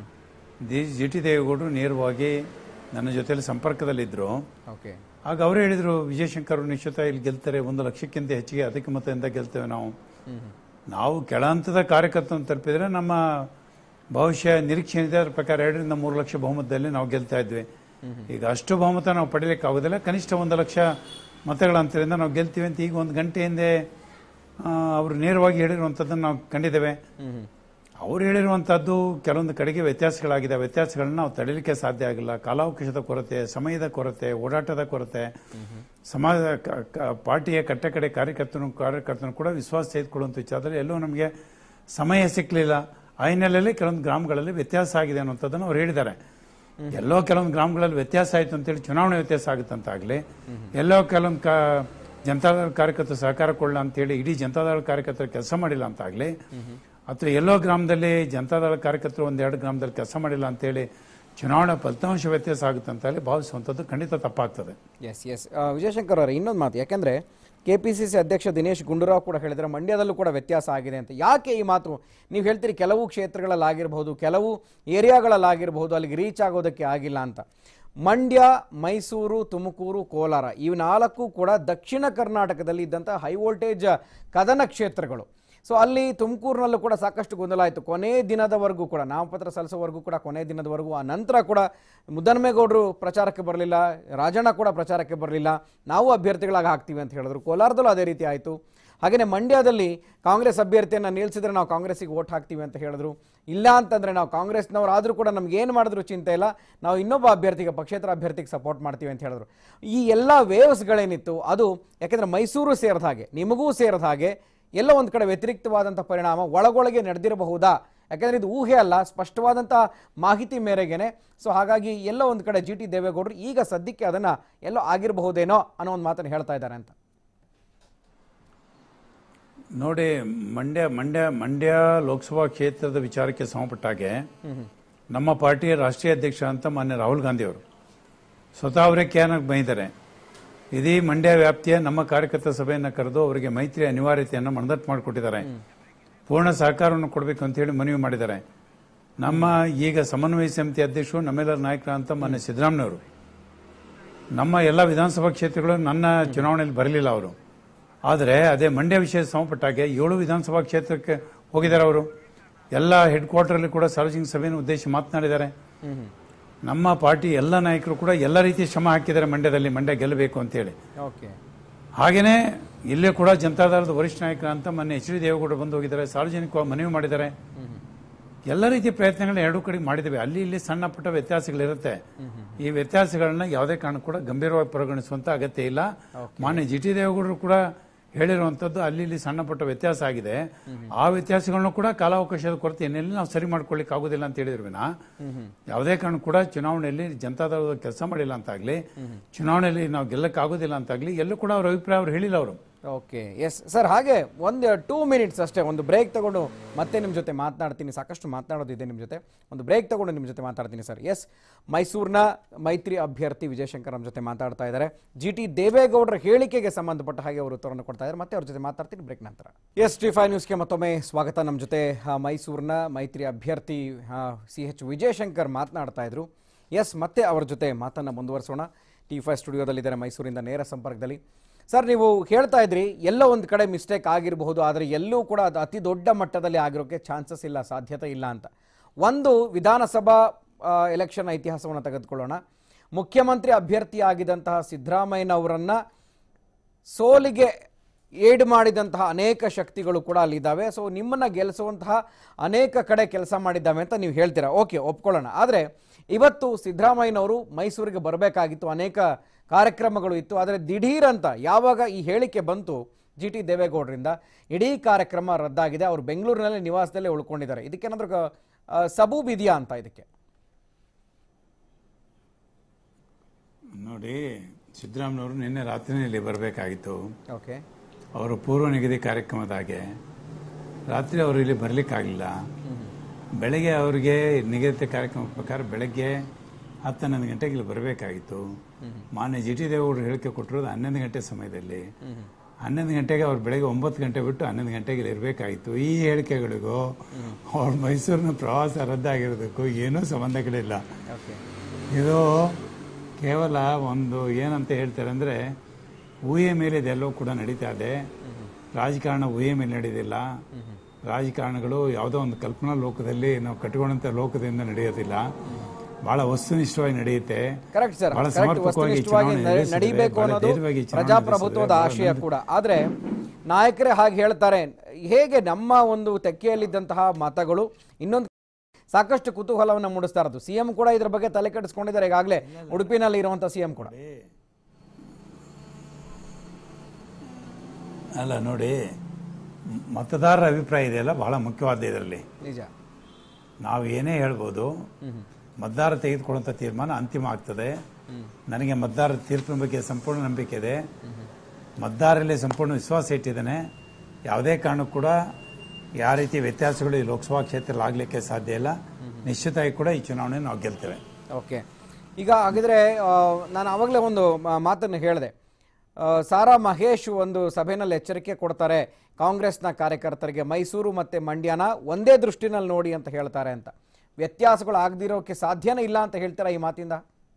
ಜಿ ಟಿ ದೇವೇಗೌಡರು ನೇರವಾಗಿ ನನ್ನ ಜೊತೆಲಿ ಸಂಪರ್ಕದಲ್ಲಿದ್ದರು ಓಕೆ ಆಗ ಅವರು ಹೇಳಿದರು ವಿಜಯಶಂಕರ್ ಅವರು ನಿಶ್ಚಿತ ಇಲ್ಲಿ ಗೆಲ್ತಾರೆ ಒಂದು ಲಕ್ಷಕ್ಕಿಂತ ಹೆಚ್ಚಿಗೆ ಅಧಿಕ ಮತದಿಂದ ಗೆಲ್ತೇವೆ ನಾವು ನಾವು ಕೆಳ ಹಂತದ ಕಾರ್ಯಕರ್ತನ ತಲುಪಿದ್ರೆ ನಮ್ಮ ಭವಿಷ್ಯ ನಿರೀಕ್ಷೆ ಇದೆ ಅದ್ರ ಪ್ರಕಾರ ಎರಡರಿಂದ ಮೂರು ಲಕ್ಷ ಬಹುಮತದಲ್ಲಿ ನಾವು ಗೆಲ್ತಾ ಇದ್ವಿ ಈಗ ಅಷ್ಟು ಬಹುಮತ ನಾವು ಪಡೀಲಿಕ್ಕೆ ಆಗೋದಿಲ್ಲ ಕನಿಷ್ಠ ಒಂದು ಲಕ್ಷ ಮತಗಳ ಅಂತರಿಂದ ನಾವು ಗೆಲ್ತೀವಿ ಅಂತ ಈಗ ಒಂದು ಗಂಟೆ ಹಿಂದೆ ಆ, ಅವರು ನೇರವಾಗಿ ಹೇಳಿರುವಂಥದ್ದನ್ನು ನಾವು ಕಂಡಿದ್ದೇವೆ ಅವ್ರು ಹೇಳಿರುವಂತಹದ್ದು ಕೆಲವೊಂದು ಕಡೆಗೆ ವ್ಯತ್ಯಾಸಗಳಾಗಿದೆ ಆ ವ್ಯತ್ಯಾಸಗಳನ್ನ ನಾವು ತಡೆಯಲಿಕ್ಕೆ ಸಾಧ್ಯ ಆಗಿಲ್ಲ ಕಾಲಾವಕಾಶದ ಕೊರತೆ ಸಮಯದ ಕೊರತೆ ಓಡಾಟದ ಕೊರತೆ ಸಮಾಜ ಕ- ಕ- ಪಾರ್ಟಿಯ ಕಟ್ಟ ಕಡೆ ಕಾರ್ಯಕರ್ತನು ಕಾರ್ಯಕರ್ತನು ಕೂಡ ವಿಶ್ವಾಸ ತೆಗೆದುಕೊಳ್ಳುವಂಥ ವಿಚಾರದಲ್ಲಿ ಎಲ್ಲೂ ನಮಗೆ ಸಮಯ ಸಿಕ್ಕಲಿಲ್ಲ ಆ ಹಿನ್ನೆಲೆಯಲ್ಲಿ ಕೆಲವೊಂದು ಗ್ರಾಮಗಳಲ್ಲಿ ವ್ಯತ್ಯಾಸ ಆಗಿದೆ ಅನ್ನುವಂಥದ್ದನ್ನು ಅವ್ರು ಹೇಳಿದ್ದಾರೆ ಎಲ್ಲೋ ಕೆಲವೊಂದು ಗ್ರಾಮಗಳಲ್ಲಿ ವ್ಯತ್ಯಾಸ ಆಯಿತು ಅಂತೇಳಿ ಚುನಾವಣೆ ವ್ಯತ್ಯಾಸ ಆಗುತ್ತಂತಾಗಲಿ ಎಲ್ಲೋ ಕೆಲವೊಂದು ಕಾ ಜನತಾದಳ ಕಾರ್ಯಕರ್ತರು ಸಹಕಾರ ಕೊಡಲ್ಲ ಅಂತೇಳಿ ಇಡೀ ಜನತಾದಳ ಕಾರ್ಯಕರ್ತರು ಕೆಲಸ ಮಾಡಿಲ್ಲ ಅಂತಾಗಲಿ ಅಥವಾ ಎಲ್ಲೋ ಗ್ರಾಮದಲ್ಲಿ ಜನತಾದಳ ಕಾರ್ಯಕರ್ತರು ಒಂದೆರಡು ಗ್ರಾಮದಲ್ಲಿ ಕೆಲಸ ಮಾಡಿಲ್ಲ ಅಂತೇಳಿ ಚುನಾವಣಾ ಫಲಿತಾಂಶ ವ್ಯತ್ಯಾಸ ಆಗುತ್ತೆ ಅಂತ ಹೇಳಿ ಭಾವಿಸುವಂಥದ್ದು ಖಂಡಿತ ತಪ್ಪಾಗ್ತದೆ ಎಸ್ ಎಸ್ ವಿಜಯಶಂಕರ್ ಅವರೇ ಇನ್ನೊಂದು ಮಾತು ಯಾಕೆಂದರೆ ಕೆ ಪಿ ಸಿ ಸಿ ಅಧ್ಯಕ್ಷ ದಿನೇಶ್ ಗುಂಡೂರಾವ್ ಕೂಡ ಹೇಳಿದರೆ ಮಂಡ್ಯದಲ್ಲೂ ಕೂಡ ವ್ಯತ್ಯಾಸ ಆಗಿದೆ ಅಂತ ಯಾಕೆ ಈ ಮಾತು ನೀವು ಹೇಳ್ತೀರಿ ಕೆಲವು ಕ್ಷೇತ್ರಗಳಲ್ಲಾಗಿರ್ಬೋದು ಕೆಲವು ಏರಿಯಾಗಳಲ್ಲಾಗಿರ್ಬೋದು ಅಲ್ಲಿಗೆ ರೀಚ್ ಆಗೋದಕ್ಕೆ ಆಗಿಲ್ಲ ಅಂತ ಮಂಡ್ಯ ಮೈಸೂರು ತುಮಕೂರು ಕೋಲಾರ ಇವು ನಾಲ್ಕು ಕೂಡ ದಕ್ಷಿಣ ಕರ್ನಾಟಕದಲ್ಲಿ ಇದ್ದಂಥ ಹೈ ವೋಲ್ಟೇಜ್ ಕದನ ಕ್ಷೇತ್ರಗಳು ಸೊ ಅಲ್ಲಿ ತುಮಕೂರಿನಲ್ಲೂ ಕೂಡ ಸಾಕಷ್ಟು ಗೊಂದಲ ಆಯಿತು ಕೊನೆ ದಿನದವರೆಗೂ ಕೂಡ ನಾಮಪತ್ರ ಸಲ್ಲಿಸೋವರೆಗೂ ಕೂಡ ಕೊನೆ ದಿನದವರೆಗೂ ಆ ನಂತರ ಕೂಡ ಮುದ್ದನ್ಮೇಗೌಡರು ಪ್ರಚಾರಕ್ಕೆ ಬರಲಿಲ್ಲ ರಾಜಣ್ಣ ಕೂಡ ಪ್ರಚಾರಕ್ಕೆ ಬರಲಿಲ್ಲ ನಾವು ಅಭ್ಯರ್ಥಿಗಳಾಗಿ ಹಾಕ್ತೀವಿ ಅಂತ ಹೇಳಿದ್ರು ಕೋಲಾರದಲ್ಲೂ ಅದೇ ರೀತಿ ಆಯಿತು ಹಾಗೆಯೇ ಮಂಡ್ಯದಲ್ಲಿ ಕಾಂಗ್ರೆಸ್ ಅಭ್ಯರ್ಥಿಯನ್ನು ನಿಲ್ಲಿಸಿದ್ರೆ ನಾವು ಕಾಂಗ್ರೆಸ್ಸಿಗೆ ಓಟ್ ಹಾಕ್ತೀವಿ ಅಂತ ಹೇಳಿದ್ರು ಇಲ್ಲ ಅಂತಂದರೆ ನಾವು ಕಾಂಗ್ರೆಸ್ನವ್ರು ಆದರೂ ಕೂಡ ನಮ್ಗೆ ಏನು ಮಾಡಿದ್ರು ಚಿಂತೆ ಇಲ್ಲ ನಾವು ಇನ್ನೊಬ್ಬ ಅಭ್ಯರ್ಥಿಗೆ ಪಕ್ಷೇತರ ಅಭ್ಯರ್ಥಿಗೆ ಸಪೋರ್ಟ್ ಮಾಡ್ತೀವಿ ಅಂತ ಹೇಳಿದ್ರು ಈ ಎಲ್ಲ ವೇವ್ಸ್ಗಳೇನಿತ್ತು ಅದು ಯಾಕೆಂದರೆ ಮೈಸೂರು ಸೇರಿದ ಹಾಗೆ ನಿಮಗೂ ಸೇರಿದ ಹಾಗೆ ಎಲ್ಲ ಒಂದು ಕಡೆ ವ್ಯತಿರಿಕ್ತವಾದಂಥ ಪರಿಣಾಮ ಒಳಗೊಳಗೆ ನಡೆದಿರಬಹುದಾ ಯಾಕಂದ್ರೆ ಇದು ಊಹೆ ಅಲ್ಲ ಸ್ಪಷ್ಟವಾದಂಥ ಮಾಹಿತಿ ಮೇರೆಗೆನೆ ಸೊ ಹಾಗಾಗಿ ಎಲ್ಲೋ ಒಂದು ಕಡೆ ಜಿ ಟಿ ದೇವೇಗೌಡರು ಈಗ ಸದ್ಯಕ್ಕೆ ಅದನ್ನ ಎಲ್ಲೋ ಆಗಿರಬಹುದೇನೋ ಅನ್ನೋ ಒಂದು ಮಾತನ್ನು ಹೇಳ್ತಾ ಇದ್ದಾರೆ ಅಂತ ನೋಡಿ ಮಂಡ್ಯ ಮಂಡ್ಯ ಮಂಡ್ಯ ಲೋಕಸಭಾ ಕ್ಷೇತ್ರದ ವಿಚಾರಕ್ಕೆ ಸಂಬಂಧಪಟ್ಟಾಗೆ ನಮ್ಮ ಪಾರ್ಟಿಯ ರಾಷ್ಟ್ರೀಯ ಅಧ್ಯಕ್ಷ ಅಂತ ಮಾನ್ಯ ರಾಹುಲ್ ಗಾಂಧಿ ಅವರು ಸ್ವತಃ ಅವರೇ ಕ್ಯಾನಕ್ಕೆ ಬೈದ್ದಾರೆ ಇಡೀ ಮಂಡ್ಯ ವ್ಯಾಪ್ತಿಯ ನಮ್ಮ ಕಾರ್ಯಕರ್ತ ಸಭೆಯನ್ನು ಕರೆದು ಅವರಿಗೆ ಮೈತ್ರಿ ಅನಿವಾರ್ಯತೆಯನ್ನು ಮನದಟ್ಟು ಮಾಡಿಕೊಟ್ಟಿದ್ದಾರೆ ಪೂರ್ಣ ಸಹಕಾರವನ್ನು ಕೊಡಬೇಕು ಅಂತ ಹೇಳಿ ಮನವಿ ಮಾಡಿದ್ದಾರೆ ನಮ್ಮ ಈಗ ಸಮನ್ವಯ ಸಮಿತಿ ಅಧ್ಯಕ್ಷರು ನಮ್ಮೆಲ್ಲರ ನಾಯಕರ ಅಂತ ಮಾನ್ಯ ಸಿದ್ದರಾಮಯ್ಯವರು ನಮ್ಮ ಎಲ್ಲ ವಿಧಾನಸಭಾ ಕ್ಷೇತ್ರಗಳು ನನ್ನ ಚುನಾವಣೆಯಲ್ಲಿ ಬರಲಿಲ್ಲ ಅವರು ಆದರೆ ಅದೇ ಮಂಡ್ಯ ವಿಷಯ ಸಂಬಂಧಪಟ್ಟಾಗೆ ಏಳು ವಿಧಾನಸಭಾ ಕ್ಷೇತ್ರಕ್ಕೆ ಹೋಗಿದ್ದಾರೆ ಅವರು ಎಲ್ಲ ಹೆಡ್ ಕ್ವಾರ್ಟರ್ಲ್ಲಿ ಕೂಡ ಸಾರ್ವಜನಿಕ ಸಭೆಯನ್ನು ಉದ್ದೇಶಿಸಿ ಮಾತನಾಡಿದ್ದಾರೆ ನಮ್ಮ ಪಾರ್ಟಿ ಎಲ್ಲ ನಾಯಕರು ಕೂಡ ಎಲ್ಲ ರೀತಿಯ ಶ್ರಮ ಹಾಕಿದ್ದಾರೆ ಮಂಡ್ಯದಲ್ಲಿ ಮಂಡ್ಯ ಗೆಲ್ಲಬೇಕು ಅಂತೇಳಿ ಓಕೆ ಹಾಗೆಯೇ ಇಲ್ಲೇ ಕೂಡ ಜನತಾದಳದ ವರಿಷ್ಠ ನಾಯಕ ಅಂತ ಮೊನ್ನೆ ಎಚ್ ಡಿ ದೇವೇಗೌಡರು ಬಂದು ಹೋಗಿದ್ದಾರೆ ಸಾರ್ವಜನಿಕವಾಗಿ ಮನವಿ ಮಾಡಿದ್ದಾರೆ ಎಲ್ಲ ರೀತಿಯ ಪ್ರಯತ್ನಗಳನ್ನ ಎರಡೂ ಕಡೆ ಮಾಡಿದ್ದೇವೆ ಅಲ್ಲಿ ಇಲ್ಲಿ ಸಣ್ಣ ಪುಟ್ಟ ವ್ಯತ್ಯಾಸಗಳಿರುತ್ತೆ ಈ ವ್ಯತ್ಯಾಸಗಳನ್ನ ಯಾವುದೇ ಕಾರಣ ಕೂಡ ಗಂಭೀರವಾಗಿ ಪರಿಗಣಿಸುವಂತ ಅಗತ್ಯ ಇಲ್ಲ ಮಾನ್ಯ ಜಿ ಟಿ ದೇವೇಗೌಡರು ಕೂಡ ಹೇಳಿರುವಂತದ್ದು ಅಲ್ಲಿ ಇಲ್ಲಿ ಸಣ್ಣ ಪುಟ್ಟ ವ್ಯತ್ಯಾಸ ಆಗಿದೆ ಆ ವ್ಯತ್ಯಾಸಗಳನ್ನು ಕೂಡ ಕಾಲಾವಕಾಶದ ಕೊರತೆ ಹಿನ್ನೆಲೆಯಲ್ಲಿ ನಾವು ಸರಿ ಮಾಡ್ಕೊಳ್ಳಿಕ್ಕೆ ಆಗುದಿಲ್ಲ ಅಂತ ಹೇಳಿದ್ರು ವಿನ ಯಾವುದೇ ಕಾರಣ ಕೂಡ ಚುನಾವಣೆಯಲ್ಲಿ ಜನತಾದಳದ ಕೆಲಸ ಮಾಡಿಲ್ಲ ಅಂತಾಗ್ಲಿ ಚುನಾವಣೆಯಲ್ಲಿ ನಾವು ಗೆಲ್ಲಕ್ಕೆ ಆಗುದಿಲ್ಲ ಅಂತಾಗ್ಲಿ ಎಲ್ಲೂ ಕೂಡ ಅವ್ರ ಅಭಿಪ್ರಾಯ ಅವ್ರು ಹೇಳಿಲ್ಲ ಅವರು ಓಕೆ ಎಸ್ ಸರ್ ಹಾಗೆ ಒಂದು ಟೂ ಮಿನಿಟ್ಸ್ ಅಷ್ಟೇ ಒಂದು ಬ್ರೇಕ್ ತಗೊಂಡು ಮತ್ತೆ ನಿಮ್ಮ ಜೊತೆ ಮಾತನಾಡ್ತೀನಿ ಸಾಕಷ್ಟು ಮಾತನಾಡೋದಿದೆ ನಿಮ್ಮ ಜೊತೆ ಒಂದು ಬ್ರೇಕ್ ತಗೊಂಡು ನಿಮ್ಮ ಜೊತೆ ಮಾತಾಡ್ತೀನಿ ಸರ್ ಎಸ್ ಮೈಸೂರಿನ ಮೈತ್ರಿ ಅಭ್ಯರ್ಥಿ ವಿಜಯಶಂಕರ್ ನಮ್ಮ ಜೊತೆ ಮಾತಾಡ್ತಾ ಇದ್ದಾರೆ ಜಿ ಟಿ ದೇವೇಗೌಡರ ಹೇಳಿಕೆಗೆ ಸಂಬಂಧಪಟ್ಟ ಹಾಗೆ ಅವರು ಉತ್ತರವನ್ನು ಕೊಡ್ತಾ ಇದ್ದಾರೆ ಮತ್ತೆ ಅವ್ರ ಜೊತೆ ಮಾತಾಡ್ತೀನಿ ಬ್ರೇಕ್ ನಂತರ ಎಸ್ ಟಿ ಫೈವ್ ನ್ಯೂಸ್ಗೆ ಮತ್ತೊಮ್ಮೆ ಸ್ವಾಗತ ನಮ್ಮ ಜೊತೆ ಆ, ಮೈಸೂರಿನ ಮೈತ್ರಿ ಅಭ್ಯರ್ಥಿ ಸಿ ಎಚ್ ವಿಜಯಶಂಕರ್ ಮಾತನಾಡ್ತಾ ಇದ್ರು ಎಸ್ ಮತ್ತೆ ಅವರ ಜೊತೆ ಮಾತನ್ನು ಮುಂದುವರಿಸೋಣ ಟಿ ಫೈವ್ ಸ್ಟುಡಿಯೋದಲ್ಲಿದ್ದಾರೆ ಮೈಸೂರಿಂದ ನೇರ ಸಂಪರ್ಕದಲ್ಲಿ ಸರ್ ನೀವು ಹೇಳ್ತಾ ಇದ್ರಿ ಎಲ್ಲೋ ಒಂದು ಕಡೆ ಮಿಸ್ಟೇಕ್ ಆಗಿರಬಹುದು ಆದರೆ ಎಲ್ಲೂ ಕೂಡ ಅದು ಅತಿ ದೊಡ್ಡ ಮಟ್ಟದಲ್ಲಿ ಆಗಿರೋಕ್ಕೆ ಚಾನ್ಸಸ್ ಇಲ್ಲ ಸಾಧ್ಯತೆ ಇಲ್ಲ ಅಂತ ಒಂದು ವಿಧಾನಸಭಾ ಎಲೆಕ್ಷನ್ ಇತಿಹಾಸವನ್ನು ತೆಗೆದುಕೊಳ್ಳೋಣ ಮುಖ್ಯಮಂತ್ರಿ ಅಭ್ಯರ್ಥಿಯಾಗಿದ್ದಂತಹ ಸಿದ್ದರಾಮಯ್ಯನವರನ್ನ ಸೋಲಿಗೆ ಏಡ್ ಮಾಡಿದಂತಹ ಅನೇಕ ಶಕ್ತಿಗಳು ಕೂಡ ಅಲ್ಲಿದ್ದಾವೆ ಸೊ ನಿಮ್ಮನ್ನ ಗೆಲ್ಲಿಸುವಂತಹ ಅನೇಕ ಕಡೆ ಕೆಲಸ ಮಾಡಿದ್ದಾವೆ ಅಂತ ನೀವು ಹೇಳ್ತೀರಾ ಓಕೆ ಒಪ್ಕೊಳ್ಳೋಣ ಆದರೆ ಇವತ್ತು ಸಿದ್ದರಾಮಯ್ಯನವರು ಮೈಸೂರಿಗೆ ಬರಬೇಕಾಗಿತ್ತು ಅನೇಕ ಕಾರ್ಯಕ್ರಮಗಳು ಇತ್ತು ಆದರೆ ದಿಢೀರ್ ಅಂತ ಯಾವಾಗ ಈ ಹೇಳಿಕೆ ಬಂತು ಜಿ ಟಿ ದೇವೇಗೌಡರಿಂದ ಇಡೀ ಕಾರ್ಯಕ್ರಮ ರದ್ದಾಗಿದೆ ಅವರು ಬೆಂಗಳೂರಿನಲ್ಲಿ ನಿವಾಸದಲ್ಲೇ ಉಳ್ಕೊಂಡಿದ್ದಾರೆ ಇದಕ್ಕೇನಾದ್ರೂ ಕ- ಆ, ಸಬೂಬ್ ಇದೆಯಾ ಅಂತ ಇದಕ್ಕೆ ನೋಡಿ ಸಿದ್ದರಾಮಯ್ಯವರು ನಿನ್ನೆ ರಾತ್ರಿನಲ್ಲಿ ಬರಬೇಕಾಗಿತ್ತು ಓಕೆ ಅವರು ಪೂರ್ವ ನಿಗದಿ ಕಾರ್ಯಕ್ರಮದ ಹಾಗೆ ರಾತ್ರಿ ಅವರು ಇಲ್ಲಿ ಬರಲಿಕ್ಕಾಗಲಿಲ್ಲ ಬೆಳಗ್ಗೆ ಅವರಿಗೆ ನಿಗದಿತ ಕಾರ್ಯಕ್ರಮ ಪ್ರಕಾರ ಬೆಳಗ್ಗೆ ಹತ್ತು ಹನ್ನೊಂದು ಗಂಟೆಗೆ ಇಲ್ಲಿ ಬರಬೇಕಾಗಿತ್ತು ಮಾನ್ಯ ಜಿ ಟಿ ದೇವೇಗೌಡರು ಹೇಳಿಕೆ ಕೊಟ್ಟಿರೋದು ಹನ್ನೊಂದು ಗಂಟೆ ಸಮಯದಲ್ಲಿ ಹನ್ನೊಂದು ಗಂಟೆಗೆ ಅವ್ರು ಬೆಳಗ್ಗೆ ಒಂಬತ್ತು ಗಂಟೆ ಬಿಟ್ಟು ಹನ್ನೊಂದು ಗಂಟೆಗೆ ಇಲ್ಲಿ ಇರಬೇಕಾಗಿತ್ತು ಈ ಹೇಳಿಕೆಗಳಿಗೂ ಅವ್ರ ಮೈಸೂರಿನ ಪ್ರವಾಸ ರದ್ದಾಗಿರೋದಕ್ಕೂ ಏನೂ ಸಂಬಂಧಗಳಿಲ್ಲ ಓಕೆ ಇದು ಕೇವಲ ಒಂದು ಏನಂತ ಹೇಳ್ತಾರೆ ಅಂದರೆ ಊಹೆ ಮೇಲೆ ಇದೆಲ್ಲವೂ ಕೂಡ ನಡೀತಾ ಇದೆ ರಾಜಕಾರಣ ಊಹೆ ಮೇಲೆ ನಡೆಯೋದಿಲ್ಲ ರಾಜಕಾರಣಗಳು ಯಾವುದೋ ಒಂದು ಕಲ್ಪನಾ ಲೋಕದಲ್ಲಿ ನಾವು ಕಟ್ಟಿಕೊಂಡಂಥ ಲೋಕದಿಂದ ನಡೆಯೋದಿಲ್ಲ ಬಹಳ ವಸ್ತುನಿಷ್ಠವಾಗಿ ನಡೆಯುತ್ತೆ ಕರೆಕ್ಟ್ ಸರ್ ಬಹಳ ಕರೆಕ್ಟ್ ಸಮರ್ಪಕವಾಗಿ ವಸ್ತುನಿಷ್ಠವಾಗಿ ಚುನಾವಣೆ ನಡೆ- ನಡೆಸಿದ್ರೆ, ನಡೀಬೇಕು ಬಹಳ ಅನ್ನೋದು ಧೈರ್ಯವಾಗಿ ಚುನಾವಣೆ ಪ್ರಜಾಪ್ರಭುತ್ವದ ನಡೆಸಿದ್ರೆ, ಆಶಯ ಕೂಡ ಆದ್ರೆ ನಾಯಕರೇ ಹಾಗೆ ಹೇಳ್ತಾರೆ ಹೇಗೆ ನಮ್ಮ ಒಂದು ತೆಕ್ಕೆಯಲ್ಲಿದ್ದಂತಹ ಮತಗಳು ಇನ್ನೊಂದು ಸಾಕಷ್ಟು ಕುತೂಹಲವನ್ನು ಮೂಡಿಸ್ತಾ ಇರೋದು ಸಿಎಂ ಕೂಡ ಇದ್ರ ಬಗ್ಗೆ ತಲೆ ಕೆಡಿಸ್ಕೊಂಡಿದ್ದಾರೆ ಈಗಾಗಲೇ ಉಡುಪಿನಲ್ಲಿ ಇರುವಂತ ಸಿಎಂ ಕೂಡ ಅಲ್ಲ ನೋಡಿ ಮ್- ಮತದಾರರ ಅಭಿಪ್ರಾಯ ಇದೆಯಲ್ಲ ಬಹಳ ಮುಖ್ಯವಾದ ಇದರಲ್ಲಿ ನಿಜ ನಾವು ಏನೇ ಹೇಳ್ಬೋದು ಮತದಾರ ತೆಗೆದುಕೊಳ್ಳುವಂಥ ತೀರ್ಮಾನ ಅಂತಿಮ ಆಗ್ತದೆ ನನಗೆ ಮತದಾರರ ತೀರ್ಪಿನ ಬಗ್ಗೆ ಸಂಪೂರ್ಣ ನಂಬಿಕೆ ಇದೆ ಮತದಾರರಲ್ಲಿ ಸಂಪೂರ್ಣ ವಿಶ್ವಾಸ ಇಟ್ಟಿದ್ದೇನೆ ಯಾವುದೇ ಕಾರಣಕ್ಕೂ ಕೂಡ ಯಾವ ರೀತಿ ವ್ಯತ್ಯಾಸಗಳು ಈ ಲೋಕಸಭಾ ಕ್ಷೇತ್ರದಲ್ಲಿ ಆಗಲಿಕ್ಕೆ ಸಾಧ್ಯ ಇಲ್ಲ ನಿಶ್ಚಿತವಾಗಿ ಕೂಡ ಈ ಚುನಾವಣೆ ನಾವು ಗೆಲ್ತೇವೆ ಓಕೆ ಈಗ ಹಾಗಿದ್ರೆ ಆ, ನಾನು ಆವಾಗಲೇ ಒಂದು ಮಾ- ಮಾತನ್ನು ಹೇಳಿದೆ ಆ, ಸಾರಾ ಮಹೇಶ್ ಒಂದು ಸಭೆಯಲ್ಲಿ ಎಚ್ಚರಿಕೆ ಕೊಡ್ತಾರೆ ಕಾಂಗ್ರೆಸ್ನ ಕಾರ್ಯಕರ್ತರಿಗೆ ಮೈಸೂರು ಮತ್ತು ಮಂಡ್ಯನ ಒಂದೇ ದೃಷ್ಟಿನಲ್ಲಿ ನೋಡಿ ಅಂತ ಹೇಳ್ತಾರೆ ಅಂತ ವ್ಯತ್ಯಾಸಗಳು ಆಗದಿರೋಕ್ಕೆ ಸಾಧ್ಯನೇ ಇಲ್ಲ ಅಂತ ಹೇಳ್ತೀರಾ ಈ ಮಾತಿಂದ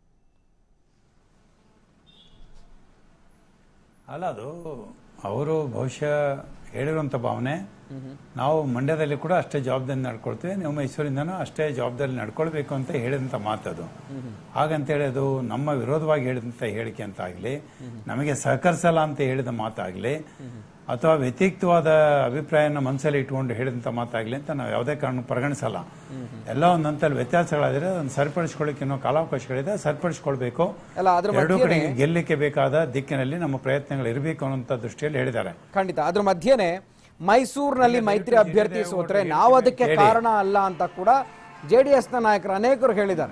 ಅಲ್ಲ ಅದು ಅವರು ಬಹುಶಃ ಹೇಳಿರುವಂಥ ಭಾವನೆ ನಾವು ಮಂಡ್ಯದಲ್ಲಿ ಕೂಡ ಅಷ್ಟೇ ಜವಾಬ್ದಾರಿ ನಡ್ಕೊಳ್ತೀವಿ ನೀವು ಮೈಸೂರಿಂದನೂ ಅಷ್ಟೇ ಜವಾಬ್ದಾರಿ ನಡ್ಕೊಳ್ಬೇಕು ಅಂತ ಹೇಳಿದಂಥ ಮಾತದು ಹಾಗಂತೇಳಿ ಅದು ನಮ್ಮ ವಿರೋಧವಾಗಿ ಹೇಳಿದಂಥ ಹೇಳಿಕೆ ಅಂತ ಆಗಲಿ ನಮಗೆ ಸಹಕರಿಸಲ್ಲ ಅಂತ ಹೇಳಿದ ಮಾತಾಗಲಿ ಅಥವಾ ವ್ಯತಿರಿಕ್ತವಾದ ಅಭಿಪ್ರಾಯನ ಮನಸ್ಸಲ್ಲಿ ಇಟ್ಕೊಂಡು ಹೇಳಿದಂಥ ಮಾತಾಗಲಿ ಅಂತ ನಾವು ಯಾವುದೇ ಕಾರಣ ಪರಿಗಣಿಸಲ್ಲ ಎಲ್ಲ ಒಂದು ಹಂತಲ್ಲಿ ವ್ಯತ್ಯಾಸಗಳಾದರೆ ಅದನ್ನು ಸರಿಪಡಿಸ್ಕೊಳ್ಳಿಕ್ಕೆ ಇನ್ನೂ ಕಾಲಾವಕಾಶಗಳಿದೆ ಸರಿಪಡಿಸ್ಕೊಳ್ಬೇಕು ಅಲ್ಲ ಅದ್ರ ಎರಡೂ ಮಧ್ಯೆ ಕಡೆಗೆ ಗೆಲ್ಲಲಿಕ್ಕೆ ಬೇಕಾದ ದಿಕ್ಕಿನಲ್ಲಿ ನಮ್ಮ ಪ್ರಯತ್ನಗಳು ಇರಬೇಕು ಅನ್ನುವಂಥ ದೃಷ್ಟಿಯಲ್ಲಿ ಹೇಳಿದ್ದಾರೆ ಖಂಡಿತ ಅದ್ರ ಮಧ್ಯೆನೆ ಮೈಸೂರಿನಲ್ಲಿ ಮೈತ್ರಿ ಅಭ್ಯರ್ಥಿ ಸೋತ್ರೆ ನಾವು ಅದಕ್ಕೆ ಕಾರಣ ಅಲ್ಲ ಅಂತ ಕೂಡ ಜೆ ಡಿ ಎಸ್ನ ನಾಯಕರು ಅನೇಕರು ಹೇಳಿದ್ದಾರೆ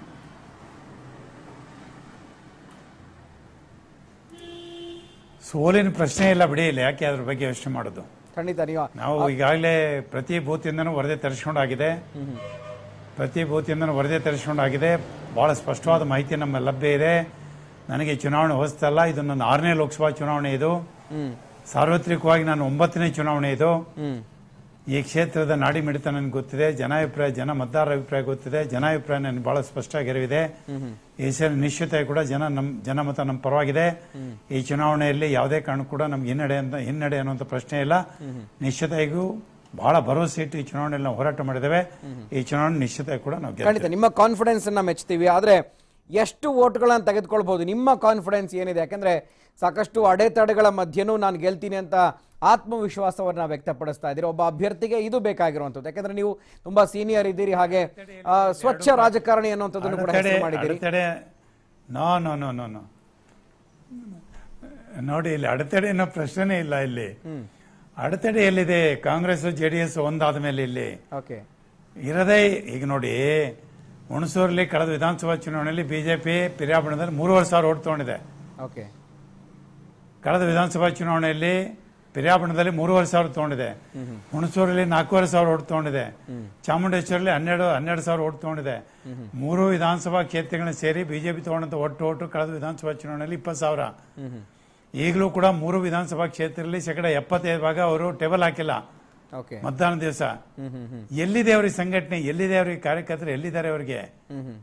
ಸೋಲಿನ ಪ್ರಶ್ನೆ ಇಲ್ಲ ಬಿಡಿ ಇಲ್ಲ ಯಾಕೆ ಅದ್ರ ಬಗ್ಗೆ ಯೋಚನೆ ಮಾಡೋದು ಖಂಡಿತ ನೀವು ನಾವು ಈಗಾಗಲೇ ಪ್ರತಿ ಬೂತಿಂದನೂ ವರದಿ ತರಿಸ್ಕೊಂಡಾಗಿದೆ ಪ್ರತಿ ಬೂತಿಂದನೂ ವರದಿ ತರಿಸ್ಕೊಂಡಾಗಿದೆ ಬಹಳ ಸ್ಪಷ್ಟವಾದ ಮಾಹಿತಿ ನಮ್ಮ ಲಭ್ಯ ಇದೆ ನನಗೆ ಚುನಾವಣೆ ಹೊಸ್ತಲ್ಲ ಇದು ನನ್ನ ಆರನೇ ಲೋಕಸಭಾ ಚುನಾವಣೆ ಇದು ಹ್ಮ್ ಸಾರ್ವತ್ರಿಕವಾಗಿ ನಾನು ಒಂಬತ್ತನೇ ಚುನಾವಣೆ ಇದು ಹ್ಮ್ ಈ ಕ್ಷೇತ್ರದ ನಾಡಿ ಮಿಡಿತ ನನಗೆ ಗೊತ್ತಿದೆ ಜನಾಭಿಪ್ರಾಯ ಜನ ಮತದಾರರ ಅಭಿಪ್ರಾಯ ಗೊತ್ತಿದೆ ಜನಾಭಿಪ್ರಾಯ ನನಗೆ ಬಹಳ ಸ್ಪಷ್ಟವಾಗಿ ಅರಿವಿದೆ ಈ ಸಲ ನಿಶ್ಚಿತ ಕೂಡ ಜನ ನಮ್ ಜನಮತ ನಮ್ಮ ಪರವಾಗಿದೆ ಈ ಚುನಾವಣೆಯಲ್ಲಿ ಯಾವುದೇ ಕಾರಣ ಕೂಡ ನಮ್ಗೆ ಹಿನ್ನಡೆ ಅಂತ ಹಿನ್ನಡೆ ಅನ್ನುವಂಥ ಪ್ರಶ್ನೆ ಇಲ್ಲ ನಿಶ್ಚಿತೆಗೂ ಬಹಳ ಭರವಸೆ ಇಟ್ಟು ಈ ಚುನಾವಣೆಯಲ್ಲಿ ನಾವು ಹೋರಾಟ ಮಾಡಿದ್ದೇವೆ ಈ ಚುನಾವಣೆ ನಿಶ್ಚಿತ ಕೂಡ ನಾವು ಗೆಲ್ತೇವೆ. ಖಂಡಿತ ನಿಮ್ಮ ಕಾನ್ಫಿಡೆನ್ಸ್ ಅನ್ನ ಮೆಚ್ತೀವಿ ಆದ್ರೆ ಎಷ್ಟು ವೋಟ್ಗಳನ್ನ ತೆಗೆದುಕೊಳ್ಬಹುದು ನಿಮ್ಮ ಕಾನ್ಫಿಡೆನ್ಸ್ ಏನಿದೆ ಯಾಕಂದ್ರೆ ಸಾಕಷ್ಟು ಅಡೆತಡೆಗಳ ಮಧ್ಯೆನೂ ನಾನು ಗೆಲ್ತೀನಿ ಅಂತ ಆತ್ಮವಿಶ್ವಾಸವನ್ನ ವ್ಯಕ್ತಪಡಿಸ್ತಾ ಇದ್ದೀರಿ ಒಬ್ಬ ಅಭ್ಯರ್ಥಿಗೆ ಇದು ಬೇಕಾಗಿರುವಂಥದ್ದು ಯಾಕಂದ್ರೆ ನೀವು ತುಂಬಾ ಸೀನಿಯರ್ ಇದ್ದೀರಿ ಹಾಗೆ ಆ, ಸ್ವಚ್ಛ ರಾಜಕಾರಣಿ ಅನ್ನುವಂಥದ್ದನ್ನು ಕೂಡ ಅಡೆತಡೆ ಹೆಸರು ಮಾಡಿದ್ದೀರಿ ಅಡೆತಡೆ ನೋ ನೋ ನೋ ನೋ ನೋ ನೋಡಿ ಇಲ್ಲಿ ಅಡೆತಡೆ ಅನ್ನೋ ಪ್ರಶ್ನೆನೇ ಇಲ್ಲ ಇಲ್ಲಿ ಅಡೆತಡೆ ಎಲ್ಲಿದೆ ಕಾಂಗ್ರೆಸ್ ಜೆ ಡಿ ಎಸ್ ಒಂದಾದ ಮೇಲೆ ಇಲ್ಲಿ ಓಕೆ ಇರದೇ ಈಗ ನೋಡಿ ಹುಣಸೂರಲ್ಲಿ ಕಳೆದ ವಿಧಾನಸಭಾ ಚುನಾವಣೆಯಲ್ಲಿ ಬಿಜೆಪಿ ಪಿರಿಯಾಪಣದಲ್ಲಿ ಮೂರುವರೆ ಸಾವಿರ ಓಟ್ ತಗೊಂಡಿದೆ ಓಕೆ ಕಳೆದ ವಿಧಾನಸಭಾ ಚುನಾವಣೆಯಲ್ಲಿ ಪಿರಿಯಾಪಣದಲ್ಲಿ ಮೂರುವರೆ ಸಾವಿರ ತಗೊಂಡಿದೆ ಹುಣಸೂರಲ್ಲಿ ನಾಲ್ಕೂವರೆ ಸಾವಿರ ಓಟ್ ತಗೊಂಡಿದೆ ಚಾಮುಂಡೇಶ್ವರಲ್ಲಿ ಹನ್ನೆರಡು ಹನ್ನೆರಡು ಸಾವಿರ ಓಟ್ ತಗೊಂಡಿದೆ ಮೂರು ವಿಧಾನಸಭಾ ಕ್ಷೇತ್ರಗಳನ್ನ ಸೇರಿ ಬಿಜೆಪಿ ತಗೊಂಡಂತ ಒಟ್ಟು ಓಟು ಕಳೆದ ವಿಧಾನಸಭಾ ಚುನಾವಣೆಯಲ್ಲಿ ಇಪ್ಪತ್ತು ಸಾವಿರ ಈಗಲೂ ಕೂಡ ಮೂರು ವಿಧಾನಸಭಾ ಕ್ಷೇತ್ರದಲ್ಲಿ ಶೇಕಡ ಎಪ್ಪತ್ತೈದು ಭಾಗ ಅವರು ಟೇಬಲ್ ಹಾಕಿಲ್ಲ ಓಕೆ ಮತದಾನ ದಿವಸ ಹ್ಮ್ ಹ್ಮ್ ಹ್ಮ್ ಎಲ್ಲಿದೆ ಅವ್ರಿಗೆ ಸಂಘಟನೆ ಎಲ್ಲಿದೆ ಅವ್ರಿಗೆ ಕಾರ್ಯಕರ್ತರು ಎಲ್ಲಿದ್ದಾರೆ ಅವರಿಗೆ ಹ್ಮ್ ಹ್ಮ್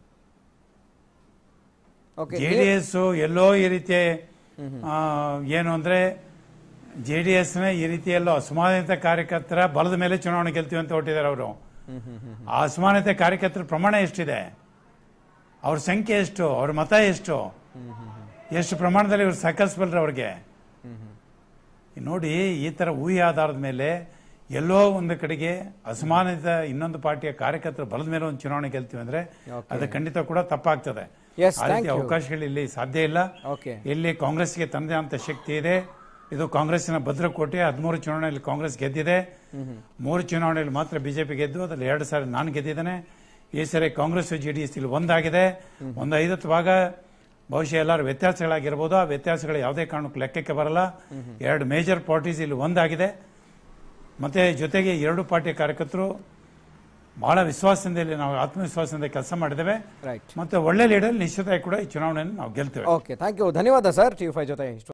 ಓಕೆ ಜೆ ಡಿ ಎಸ್ ಎಲ್ಲೋ ಈ ರೀತಿ ಆ, ಏನು ಅಂದ್ರೆ ಜೆ ಡಿ ಎಸ್ ನ ಈ ರೀತಿ ಎಲ್ಲೋ ಅಸಮಾನತೆ ಕಾರ್ಯಕರ್ತರ ಬಲದ ಮೇಲೆ ಚುನಾವಣೆ ಗೆಲ್ತೀವಿ ಅಂತ ಹೊಟ್ಟಿದ್ದಾರೆ ಅವರು ಹ್ಮ್ ಹ್ಮ್ ಹ್ಮ್ ಆ ಅಸಮಾನತೆ ಕಾರ್ಯಕರ್ತರ ಪ್ರಮಾಣ ಎಷ್ಟಿದೆ ಅವ್ರ ಸಂಖ್ಯೆ ಎಷ್ಟು ಅವ್ರ ಮತ ಎಷ್ಟು ಎಷ್ಟು ಪ್ರಮಾಣದಲ್ಲಿ ಇವ್ರು ಸಾಕಸ್ಬಲ್ರ ಅವ್ರಿಗೆ ನೋಡಿ ಈ ತರ ಊಹೆ ಆಧಾರದ ಮೇಲೆ ಎಲ್ಲೋ ಒಂದು ಕಡೆಗೆ ಅಸಮಾನತೆ ಇನ್ನೊಂದು ಪಾರ್ಟಿಯ ಕಾರ್ಯಕರ್ತರ ಬಲದ ಮೇಲೆ ಒಂದು ಚುನಾವಣೆ ಗೆಲ್ತೀವಿ ಅಂದ್ರೆ Okay. ಅದು ಖಂಡಿತ ಕೂಡ ತಪ್ಪಾಗ್ತದೆ Yes, ಆ thank ರೀತಿ you. ಅವಕಾಶಗಳು ಇಲ್ಲಿ ಸಾಧ್ಯ ಇಲ್ಲ ಓಕೆ ಇಲ್ಲಿ ಕಾಂಗ್ರೆಸ್ಗೆ ತನ್ನದೇ ಅಂತ ಶಕ್ತಿ ಇದೆ ಇದು ಕಾಂಗ್ರೆಸ್ಸಿನ ಭದ್ರಕೋಟೆ ಹದಿಮೂರು ಚುನಾವಣೆಯಲ್ಲಿ ಕಾಂಗ್ರೆಸ್ ಗೆದ್ದಿದೆ ಮೂರು ಚುನಾವಣೆಯಲ್ಲಿ ಮಾತ್ರ ಬಿಜೆಪಿ ಗೆದ್ದು ಅದ್ರಲ್ಲಿ ಎರಡು ಸಾರಿ ನಾನು ಗೆದ್ದಿದ್ದೇನೆ ಈ ಸರಿ ಕಾಂಗ್ರೆಸ್ ಜೆ ಡಿ ಎಸ್ ಇಲ್ಲಿ ಒಂದಾಗಿದೆ ಒಂದು ಐದತ್ತು ಭಾಗ ಬಹುಶಃ ಎಲ್ಲರೂ ವ್ಯತ್ಯಾಸಗಳಾಗಿರ್ಬೋದು ಆ ವ್ಯತ್ಯಾಸಗಳು ಯಾವುದೇ ಕಾರಣಕ್ಕೂ ಲೆಕ್ಕಕ್ಕೆ ಬರಲ್ಲ ಎರಡು ಮೇಜರ್ ಪಾರ್ಟೀಸ್ ಇಲ್ಲಿ ಒಂದಾಗಿದೆ ಮತ್ತೆ ಜೊತೆಗೆ ಎರಡು ಪಾರ್ಟಿಯ ಕಾರ್ಯಕರ್ತರು ಬಹಳ ವಿಶ್ವಾಸದಿಂದ ಇಲ್ಲಿ ನಾವು ಆತ್ಮವಿಶ್ವಾಸದಿಂದ ಕೆಲಸ ಮಾಡಿದ್ದೇವೆ ರೈಟ್ ಮತ್ತೆ ಒಳ್ಳೆ ಲೀಡರ್ ನಿಶ್ಚಿತ ಕೂಡ ಈ ಚುನಾವಣೆಯನ್ನು ನಾವು ಗೆಲ್ತೇವೆ ಓಕೆ ಥ್ಯಾಂಕ್ ಯು ಧನ್ಯವಾದ ಸರ್ ಟಿ ಫೈ ಜೊತೆ ಇಷ್ಟು